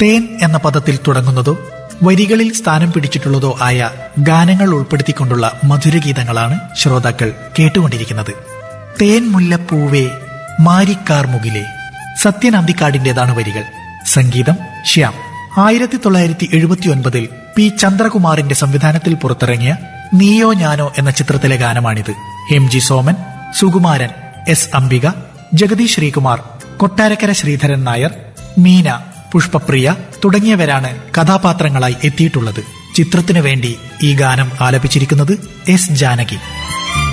തേൻ എന്ന പദത്തിൽ തുടങ്ങുന്നതോ വരികളിൽ സ്ഥാനം പിടിച്ചിട്ടുള്ളതോ ആയ ഗാനങ്ങൾ ഉൾപ്പെടുത്തിക്കൊണ്ടുള്ള മധുരഗീതങ്ങളാണ് ശ്രോതാക്കൾ കേട്ടുകൊണ്ടിരിക്കുന്നത് തേൻ മുല്ലപ്പൂവേ മാരിക്കാർ മുകിലേ സത്യൻ അന്തിക്കാടിന്റേതാണ് വരികൾ സംഗീതം ശ്യാം ആയിരത്തി തൊള്ളായിരത്തി എഴുപത്തി ഒൻപതിൽ പി ചന്ദ്രകുമാറിന്റെ സംവിധാനത്തിൽ പുറത്തിറങ്ങിയ നീയോ ഞാനോ എന്ന ചിത്രത്തിലെ ഗാനമാണിത് എം ജി സോമൻ സുകുമാരൻ എസ് അംബിക ജഗദീഷ് ശ്രീകുമാർ കൊട്ടാരക്കര ശ്രീധരൻ നായർ മീന പുഷ്പപ്രിയ തുടങ്ങിയവരാണ് കഥാപാത്രങ്ങളായി എത്തിയിട്ടുള്ളത് ചിത്രത്തിനു വേണ്ടി ഈ ഗാനം ആലപിച്ചിരിക്കുന്നത് എസ് ജാനകി